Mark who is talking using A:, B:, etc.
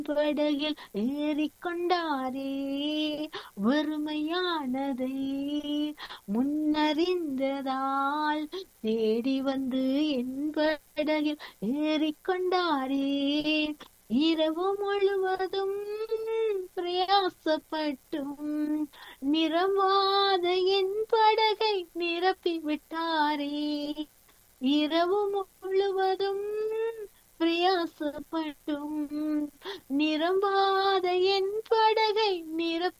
A: படகில் ஏறிக்கொண்டாரே வெறுமையானதை முன்னறிந்ததால் தேடி வந்து என் படகில் ஏறிக்கொண்டாரே இரவு முழுவதும் பிரயாசப்பட்டும் நிறவாத என் படகை நிரப்பி விட்டாரே இரவு முழுவதும் பிரயாசப்பட்டும் நிரம்பாத என் படகை நிரப்பி